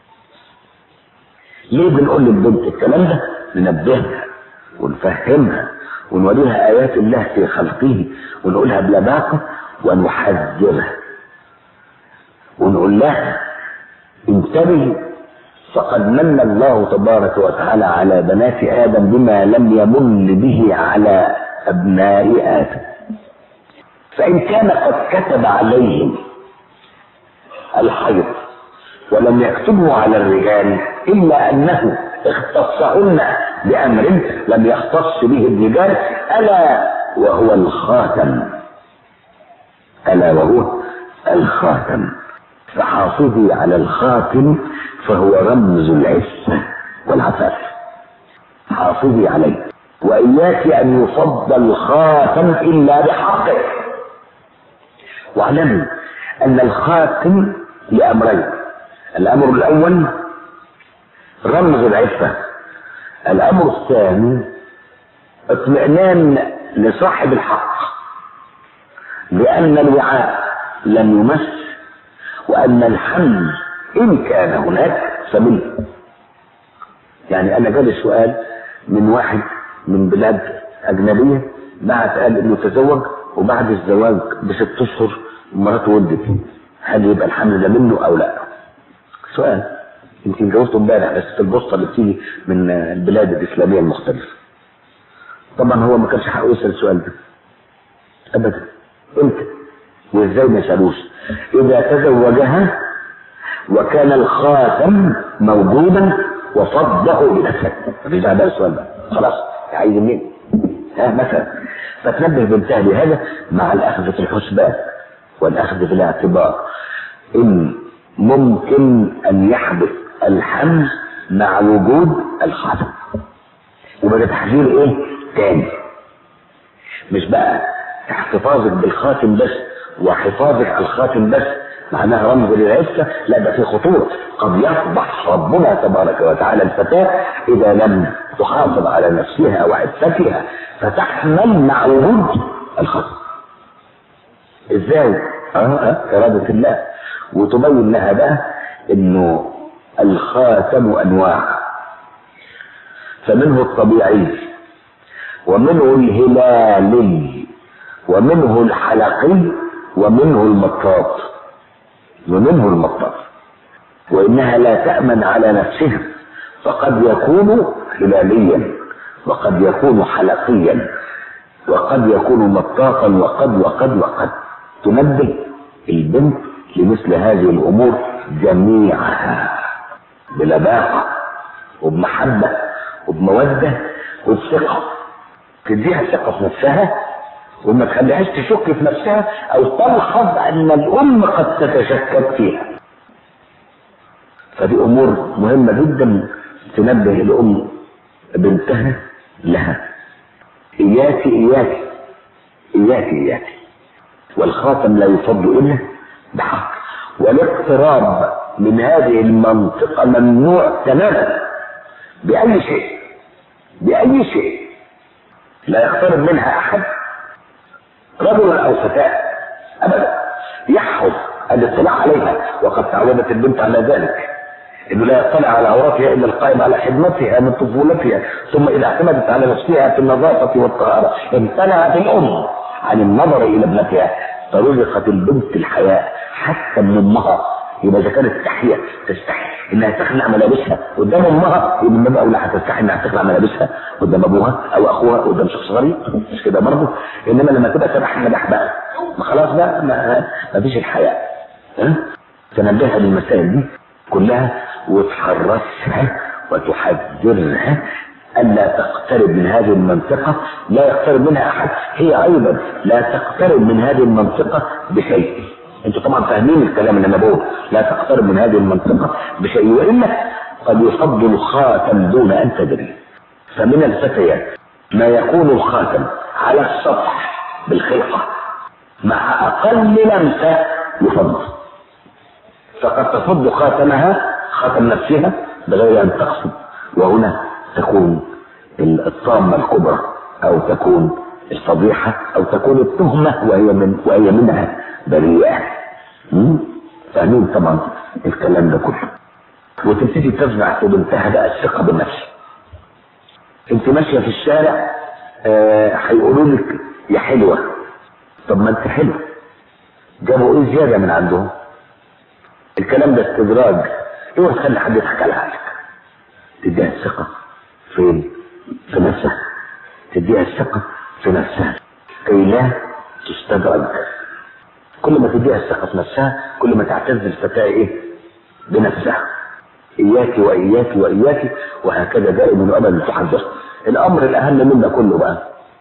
Speaker 1: ليه بنقول للبنت الكلام ده ننبهها ونفهمها ونوريها آيات الله في خلقه ونقولها بلباقة ونحذرها ونقول لها انتبهي فقد من الله تبارك وتعالى على بنات آدم بما لم يمن به على أبناء آدم فإن كان قد كتب عليهم الحيض ولم يكتبه على الرجال إلا أنه اختصهن بأمر لم يختص به الرجال ألا وهو الخاتم ألا وهو الخاتم فحافظي على الخاتم فهو رمز العزة والعفاف حافظي عليه وإياك أن يفض الخاتم إلا بحقه واعلمي أن الخاتم لأمرين الأمر الأول رمز العفة الأمر الثاني اطمئنان لصاحب الحق لأن الوعاء لم يمس وأن الحمل إن كان هناك فمنه يعني أنا جالي سؤال من واحد من بلاد أجنبية بعت قال إنه تزوج وبعد الزواج بست أشهر مراته ولدت هل يبقى الحمل ده منه أو لا؟ سؤال يمكن جاوبته امبارح بس في البوسطه اللي بتيجي من البلاد الاسلاميه المختلفه. طبعا هو ما كانش حقه يسال السؤال ده. ابدا. امتى؟ وازاي ما سالوش؟ اذا تزوجها وكان الخاتم موجودا وصده بنفسه. مفيش داعي بقى السؤال ده. خلاص عايز منين؟ ها مثلا فتنبه بانتهى لهذا مع الاخذ في الحسبان والاخذ في الاعتبار ان ممكن ان يحدث الحمل مع وجود الخاتم وبدا تحذير ايه تاني مش بقى احتفاظك بالخاتم بس وحفاظك على الخاتم بس معناها رمز للعفة لا ده في خطورة قد يفضح ربنا تبارك وتعالى الفتاة إذا لم تحافظ على نفسها وعفتها فتحمل مع وجود الخاتم ازاي؟ اه اه إرادة الله وتبين لها بقى انه الخاتم انواع فمنه الطبيعي ومنه الهلالي ومنه الحلقي ومنه المطاط ومنه المطاط وإنها لا تأمن على نفسها فقد يكون هلاليا وقد يكون حلقيا وقد يكون مطاطا وقد وقد وقد تنبه البنت لمثل هذه الأمور جميعها بلباقة وبمحبة وبمودة وبثقة تديها ثقة في نفسها وما تخليهاش تشك في نفسها أو تلحظ أن الأم قد تتشكك فيها فدي أمور مهمة جدا تنبه الأم بنتها لها إياك إياك إياك إياك والخاتم لا يفض إلا بحق والاقتراب من هذه المنطقة ممنوع تماما بأي شيء بأي شيء لا يقترب منها أحد رجل أو فتاة أبدا يحفظ الاطلاع عليها وقد تعودت البنت على ذلك انه لا يطلع على عوراتها الا القائم على خدمتها من طفولتها ثم اذا اعتمدت على نفسها في النظافه والطهاره امتنعت الام عن النظر الى ابنتها فرزقت البنت الحياء حتى من امها يبقى اذا كانت تحيا تستحي انها تخلع ملابسها قدام امها يبقى من باب اولى هتستحي انها تخلع ملابسها قدام ابوها او اخوها قدام شخص غريب مش كده برضه انما لما تبقى سبح مدح بقى ما خلاص بقى ما, ما فيش الحياء ها تنبهها للمسائل دي كلها وتحرسها وتحذرها ألا تقترب من هذه المنطقة لا يقترب منها أحد هي أيضا لا تقترب من هذه المنطقة بشيء انتوا طبعا فاهمين الكلام اللي انا بقوله لا تقترب من هذه المنطقة بشيء وإلا قد يصد الخاتم دون أن تدري فمن الفتيات ما يكون الخاتم على السطح بالخلقة مع أقل لمسة يفض فقد تفض خاتمها خاتم نفسها بغير أن تقصد وهنا تكون الطامة الكبرى أو تكون الفضيحة أو تكون التهمة وهي من وهي منها بريئة فاهمين طبعا الكلام ده كله وتبتدي تزرع في بنتها بقى الثقة بالنفس انت ماشية في الشارع هيقولوا لك يا حلوة طب ما انت حلوة جابوا ايه زيادة من عندهم الكلام ده استدراج اوعى تخلي حد يضحك على عقلك تديها الثقة فين؟ في نفسها تديها الثقة في نفسها كي لا تستدرج كل ما تديها الثقة في نفسها كل ما تعتز الفتاة ايه؟ بنفسها اياك واياك واياك وهكذا دائما وابدا تحذر الامر الاهم منا كله بقى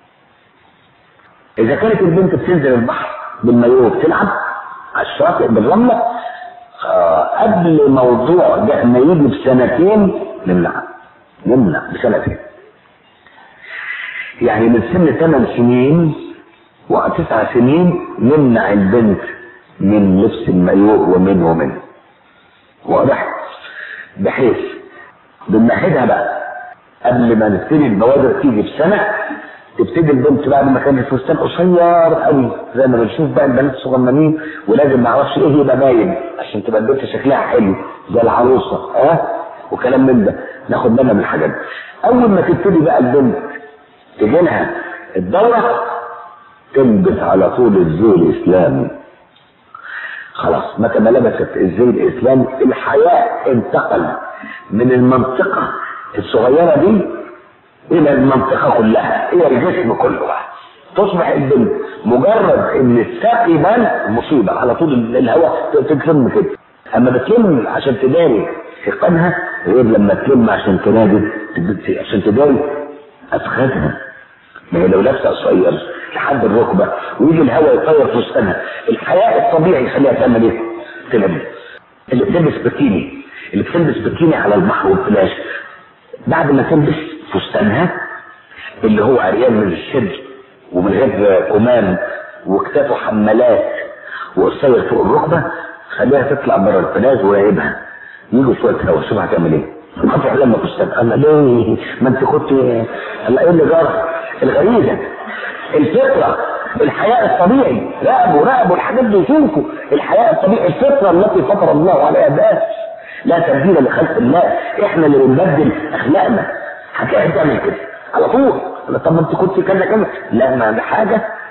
Speaker 1: اذا كانت البنت بتنزل البحر بالمايوه بتلعب على الشاطئ بالرمله آه قبل موضوع ده ما يجي بسنتين نمنع نمنع بسنتين يعني من سن ثمان سنين وتسع سنين نمنع البنت من لبس المايوه ومن ومن واضح بحيث بنمهدها بقى قبل ما نبتدي البوادر تيجي بسنه تبتدي البنت بعد ما كان الفستان قصير قوي زي ما بنشوف بقى البنات الصغننين ولازم ما اعرفش ايه يبقى باين عشان تبقى البنت شكلها حلو زي العروسه اه وكلام من ده ناخد بالنا من الحاجات دي اول ما تبتدي بقى البنت تجي لها الدوره تلبس على طول الزي الاسلامي خلاص متى ما لبست الزي الاسلامي الحياء انتقل من المنطقه الصغيره دي الى المنطقه كلها الى الجسم كله تصبح البنت مجرد ان الساق يبان مصيبه على طول الهواء تتلم كده اما بتلم عشان تداري ثقلها غير لما تلم عشان تنادي عشان تداري افخاذها ما هي لو لابسه قصير لحد الركبه ويجي الهواء يطير فستانها الحياء الطبيعي يخليها تعمل ايه؟ تلم اللي بتلبس بكيني اللي بتلبس بكيني على البحر والبلاج بعد ما تلبس فستانها اللي هو عريان من الشد ومن غير كمام وكتافه حمالات وقصير فوق الركبه خليها تطلع بره البلاج ويعيبها يجوا شويه هوا شوف هتعمل ايه هتروح لما فستان انا ليه ما انت كنت الله ايه اللي جرى الغريزه الفطره الحياء الطبيعي راقبوا راقبوا الحاجات دي شوفوا الحياء الطبيعي الفطره التي فطر الله عليها ده لا تبديل لخلق الله احنا اللي بنبدل اخلاقنا هتلاقي تعمل كده على طول طب ما انت كنت كذا كذا لا ما ده حاجه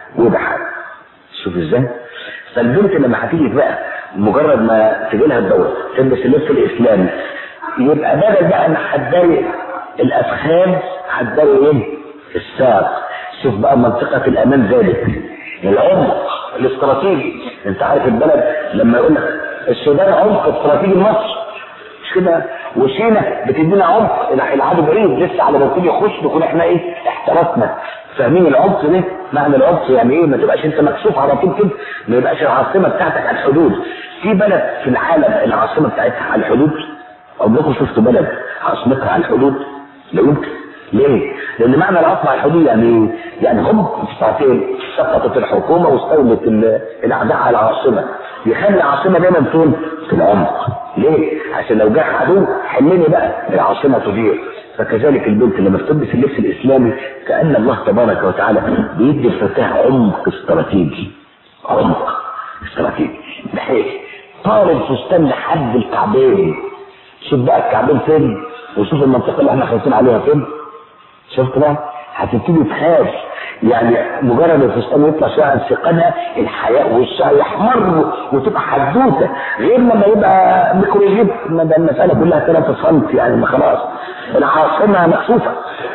Speaker 1: وده حاجه شوف ازاي فالبنت لما هتيجي بقى مجرد ما تجي لها الدوره تلبس اللبس الاسلامي يبقى بدل بقى ان هتضايق الافخاذ هتضايق ايه؟ الساق شوف بقى منطقه الامان ذلك العمق الاستراتيجي انت عارف البلد لما يقول لك السودان عمق استراتيجي لمصر مش كده وسينا بتدينا عمق العدو بعيد لسه على ما يبتدي يخش نكون احنا ايه احترسنا فاهمين العمق ده معنى العمق يعني ايه ما تبقاش انت مكشوف على طول كده ما يبقاش العاصمه بتاعتك على الحدود في بلد في العالم العاصمه بتاعتها على الحدود عمركم شفتوا بلد عاصمتها على الحدود لا يمكن ليه؟ لان معنى العاصمه على الحدود يعني ايه؟ يعني هم في ساعتين سقطت الحكومه واستولت الاعداء على العاصمه يخلي العاصمه دايما تكون في العمق ليه؟ عشان لو جه عدو حلني بقى العاصمه تضيع فكذلك البنت لما بتلبس اللبس الاسلامي كان الله تبارك وتعالى بيدي الفتاه عمق استراتيجي عمق استراتيجي بحيث طال الفستان لحد الكعبين شوف بقى الكعبين فين وشوف المنطقه اللي احنا خايفين عليها فين شفت بقى هتبتدي تخاف يعني مجرد الفستان يطلع شويه عن ثقلها الحياء وشها يحمر وتبقى حدوته غير لما يبقى ميكروجيب ما ده المساله كلها 3 سم يعني ما خلاص العاصمه مكشوفه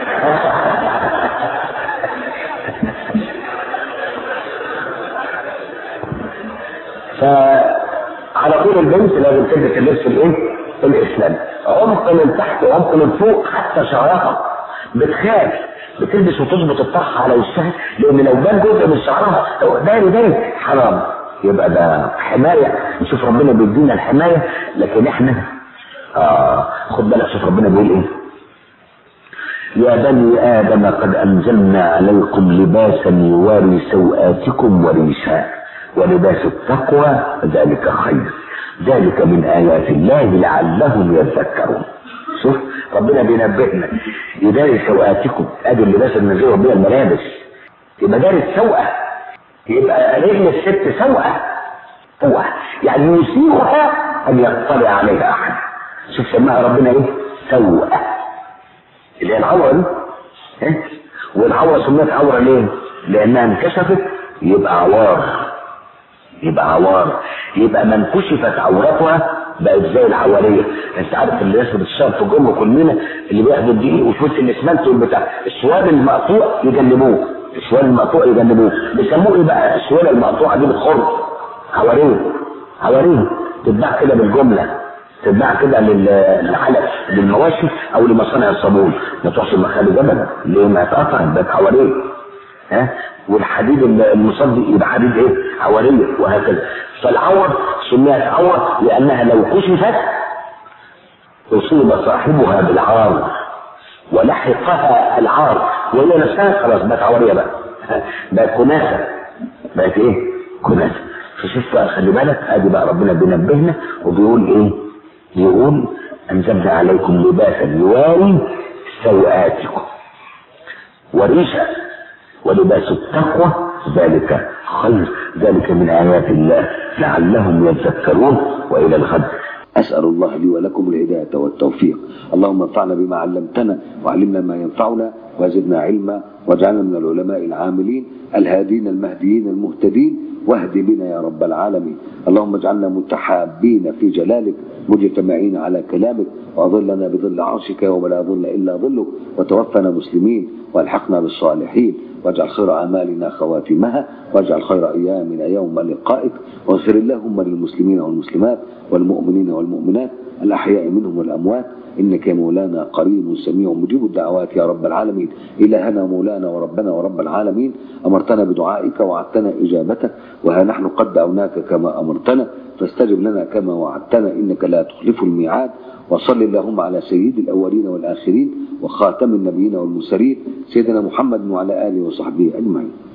Speaker 1: فعلى طول البنت لازم تلبس اللبس الايه؟ الاسلامي عمق من تحت وعمق من فوق حتى شعرها بتخاف بتلبس وتظبط الطرحه على وشها لان لو بان جزء من شعرها داري داري حرام يبقى ده حمايه نشوف ربنا بيدينا الحمايه لكن احنا اه خد بالك شوف ربنا بيقول ايه يا بني آدم قد أنزلنا عليكم لباسا يواري سوآتكم وريشا ولباس التقوى ذلك خير ذلك من آيات الله لعلهم يذكرون شوف ربنا بينبهنا يداري سوءاتكم ادي اللباس اللي نزله بيها الملابس يبقى داري السوءة يبقى رجل الست سوءة سوءة يعني يسيئها ان يطلع عليها احد شوف سماها ربنا ايه سوءة اللي هي العورة دي إيه؟ والعورة سميت عورة ليه؟ لأنها انكشفت يبقى عوار يبقى عوار يبقى من كشفت عورتها بقت زي العواريه انت عارف اللي ياخد الشاب في جمه كلنا اللي بياخد الدقيق وشويه الاسمنت والبتاع السواد المقطوع يجنبوه السواد المقطوع يجنبوه بيسموه ايه بقى السواد المقطوعه دي بتخر عواريه عواريه تتباع كده بالجمله تتباع كده للعلف للمواشي او لمصانع الصابون ما تروحش المخالي جبل ليه ما اتقطع بقت عواريه ها والحديد المصدي يبقى حديد ايه عوريه وهكذا فالعور سميت عور لانها لو كشفت اصيب صاحبها بالعار ولحقها العار وهي نفسها خلاص بقت عوريه بقى بقت كناسه بقت ايه كناسه فشوف بقى خلي بالك ادي بقى ربنا بينبهنا وبيقول ايه بيقول انزلنا عليكم لباسا يواري سوآتكم وريشا ولباس التقوى ذلك خير ذلك من آيات الله لعلهم يذكرون وإلى الغد
Speaker 2: أسأل الله لي ولكم الهداية والتوفيق اللهم انفعنا بما علمتنا وعلمنا ما ينفعنا وزدنا علما واجعلنا من العلماء العاملين الهادين المهديين المهتدين واهد بنا يا رب العالمين اللهم اجعلنا متحابين في جلالك مجتمعين على كلامك واظلنا بظل عرشك يوم لا ظل الا ظلك وتوفنا مسلمين والحقنا بالصالحين واجعل خير اعمالنا خواتمها واجعل خير ايامنا يوم لقائك واغفر اللهم للمسلمين والمسلمات والمؤمنين والمؤمنات الاحياء منهم والاموات انك يا مولانا قريب سميع مجيب الدعوات يا رب العالمين الهنا مولانا وربنا ورب العالمين امرتنا بدعائك وعدتنا اجابتك وها نحن قد دعوناك كما امرتنا فاستجب لنا كما وعدتنا انك لا تخلف الميعاد وصل اللهم على سيد الاولين والاخرين وخاتم النبيين والمرسلين سيدنا محمد وعلى اله وصحبه اجمعين